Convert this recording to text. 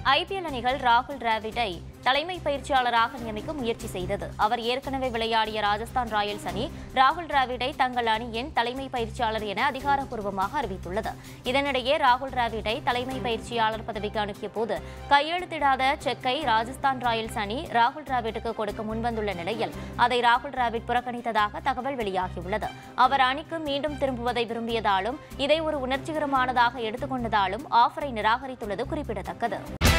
IPL அணிகள் ராகுல் டிராவிடை தலைமை பயிற்சியாளராக நியமிக்க முயற்சி செய்தது அவர் ஏற்கனவே விளையாடிய ராஜஸ்தான் ராயல்ஸ் அணி ராகுல் டிராவிடை தங்கள் அணியின் தலைமை பயிற்சியாளர் என அதிகாரப்பூர்வமாக அறிவித்துள்ளது இதனிடையே ராகுல் டிராவிடை தலைமை பயிற்சியாளர் பதவிக்கு அனுப்பிய போது கையெழுத்திடாத செக்கை ராஜஸ்தான் ராயல்ஸ் அணி ராகுல் டிராவிட்டுக்கு கொடுக்க முன்வந்துள்ள நிலையில் அதை ராகுல் டிராவிட் புறக்கணித்ததாக தகவல் வெளியாகியுள்ளது அவர் அணிக்கு மீண்டும் திரும்புவதை விரும்பியதாலும் இதை ஒரு உணர்ச்சிகரமானதாக எடுத்துக்கொண்டதாலும் ஆஃபரை நிராகரித்துள்ளது குறிப்பிடத்தக்கது